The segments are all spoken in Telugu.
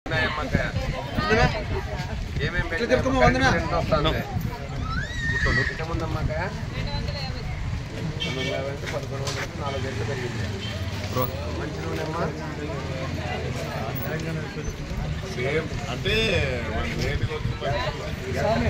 ఏమేమి ఇట్లా తిప్పుకోమా, వందనా? ఇంతకుముందమ్మాక రెండు వందల యాభై అంటే పదకొండు వందలకి నాలుగు గంటలు పెరిగింది మంచి నూనె అమ్మా సేమ్ అంటే లేట్గా వచ్చిన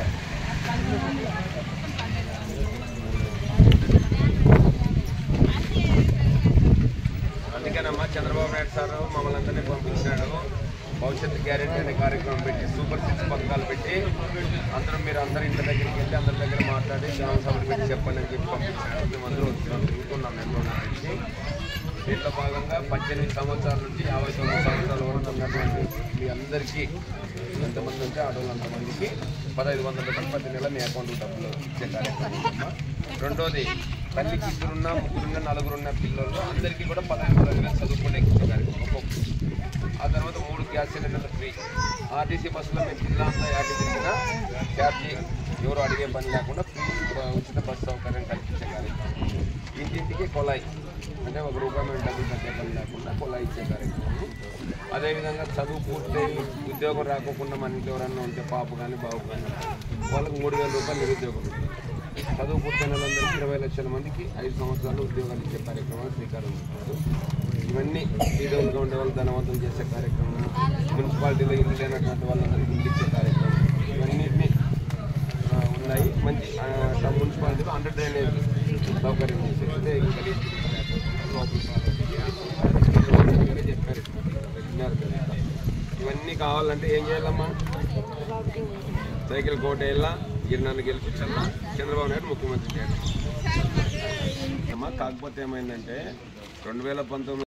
అందుకేనమ్మా చంద్రబాబు నాయుడు సార్ మమ్మల్ని అందరినీ పంపించినాడు భవిష్యత్తు గ్యారెంటీ అనే కార్యక్రమం పెట్టి సూపర్ సిక్స్ పథకాలు పెట్టి అందరూ మీరు అందరి ఇంటి దగ్గరికి వెళ్ళి అందరి దగ్గర మాట్లాడి గ్రామ సభలు పెట్టి చెప్పండి అని చెప్పి పంపించాడు మేము అందరూ వచ్చినాం తిరుగుతున్నాం మేము నుంచి దీంట్లో భాగంగా పద్దెనిమిది సంవత్సరాల నుంచి యాభై తొమ్మిది సంవత్సరాల వరకు ఉన్నటువంటి మీ అందరికీ ఎంతమంది ఉంటే ఆడవాళ్ళు అంతమందికి పదహైదు వందల రూపాయలు ప్రతి నెల మీ అకౌంట్ డబ్బులు ఇచ్చే కార్యక్రమం ఉందమ్మా. రెండోది తల్లికి ఇద్దరున్న ముగ్గురున్న నలుగురున్న పిల్లలు అందరికీ కూడా పదహైదు వందల వేలు చదువుకునే ఇచ్చే కార్యక్రమం ఒక్కొక్క ఆ తర్వాత మూడు గ్యాస్ సిలిండర్లు ఫ్రీ ఆర్టీసీ బస్సులో మేము జిల్లా అంతా యాటి తిరిగినా ఛార్జీ ఎవరు అడిగే పని లేకుండా ఫ్రీ ఉచిత బస్సు సౌకర్యం కల్పించే కార్యక్రమం ఇంటింటికి కొలాయి అంటే ఒక రూపాయి మేము డబ్బులు కట్టే పని లేకుండా కొలాయి ఇచ్చే కార్యక్రమం అదేవిధంగా చదువు పూర్తయి ఉద్యోగం రాకోకుండా మన ఇంట్లో ఎవరన్నా ఉంటే పాప కానీ బాబు కానీ వాళ్ళకి మూడు వేల రూపాయలు నిరుద్యోగం చదువు పూర్తయిన వాళ్ళందరికీ ఇరవై లక్షల మందికి ఐదు సంవత్సరాలు ఉద్యోగాలు ఇచ్చే కార్యక్రమాలు శ్రీకారం చుట్టారు ఇవన్నీ బీదోలుగా ఉండే వాళ్ళు ధనవంతం చేసే కార్యక్రమం మున్సిపాలిటీలో ఇల్లు లేనటువంటి వాళ్ళందరికీ ఇల్లు ఇచ్చే కార్యక్రమం ఇవన్నిటిని ఆ, ఉన్నాయి మంచి ఆ, సబ్ మున్సిపాలిటీలో అండర్ డ్రైనేజ్ సౌకర్యం చేసేది అంటే ఇంకా లోపల పాలసీ, చెప్పారు విన్నారు కదా. ఇవన్నీ కావాలంటే ఏం చేయాలమ్మా సైకిల్ కోట వెళ్ళా గిరినాన్ని గెలిపించాలా చంద్రబాబు నాయుడు ముఖ్యమంత్రి చేయాలి అమ్మా కాకపోతే ఏమైందంటే రెండు వేల పంతొమ్మిది